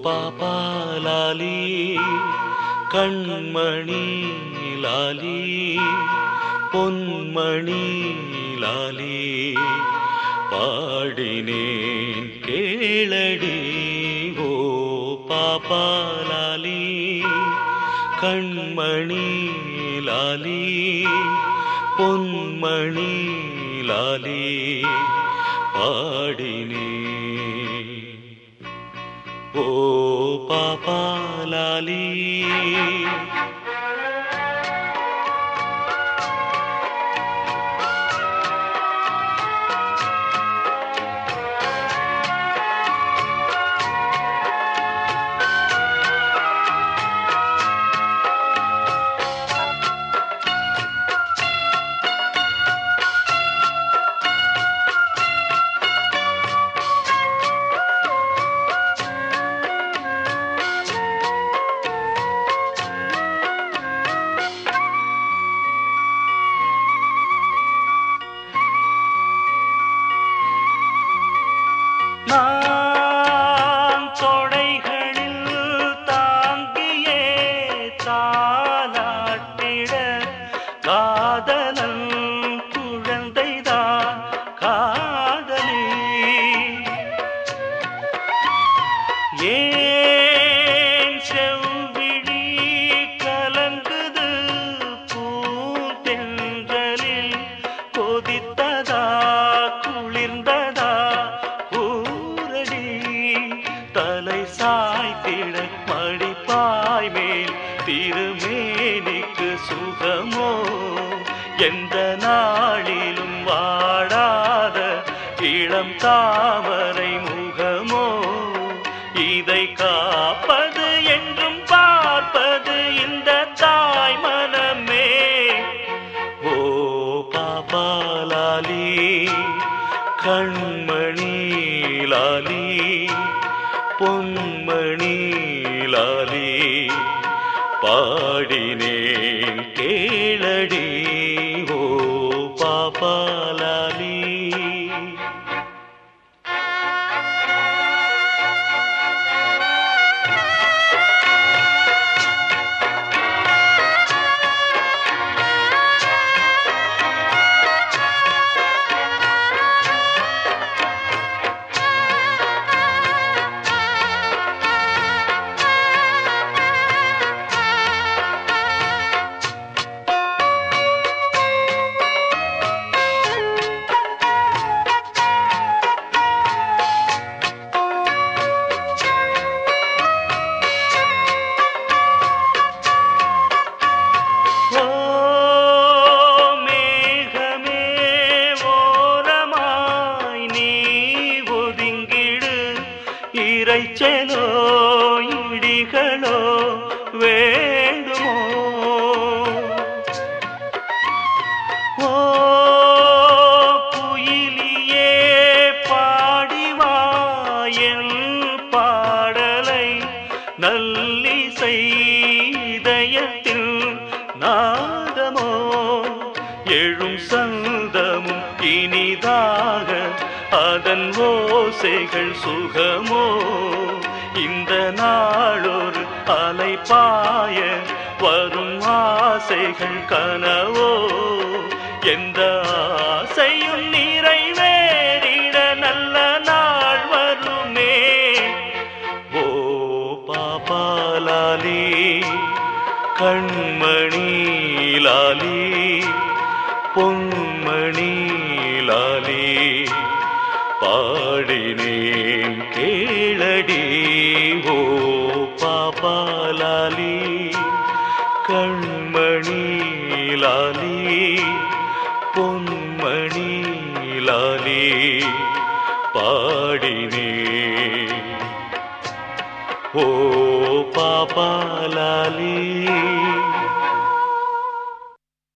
பாப்பா லாலி கண்மணி லாலி பொன்மணி லாலி பாடினேன் கேளடி ஓ பாப்பா லாலி கண்மணி லாலி பொன்மணி லாலி பாடினேன் ஓ பாப்பா லாலி நான் தொடைகளில் தாங்கியே தாலாட்டிட காதலன் குழந்தைதான் காதலி ஏன் செவ்விழி கலங்குது பூந்தென்றலில் கொதித்ததா குளிர்ந்ததா ஊரடி தலை சாய்த்திட மடிப்பாய் மேல் திருமேனிக்கு சுகமோ எந்த நாளிலும் வாடாத இளம் தாமரை முகமோ இதை காப்பது என்றும் பார்ப்பது இந்த தாய் மனமே ஓ பாப்பா லாலி கண்மணி லாலி பொன்மணி லாலி பாடினேன் கேளடி ஓ பாப்பா லாலி ஓ மேகமே ஓரமாய் நீ ஒதுங்கிடு இறைச்சலோ இடிகளோ வேண்டுமோ ஓ குயிலியே பாடிவாயன் பாடலை நல்லிசை இதயத்தில் நாதமோ எழும் சந்தமும் இனிதாக அதன் ஓசைகள் சுகமோ இந்த நாளொரு அலைப்பாய வரும் ஆசைகள் கனவோ எந்த ஆசையும் நிறைவேறிட நல்ல நாள் வருமே ஓ பாப்பா லாலி கண்மணி லாலி பொன்மணி லாலி பாடினேன் கேளடி ஓ பாப்பா லாலி கண்மணி லாலி பொன்மணி லாலி பாடினேன் ஓ பாப்பா லாலி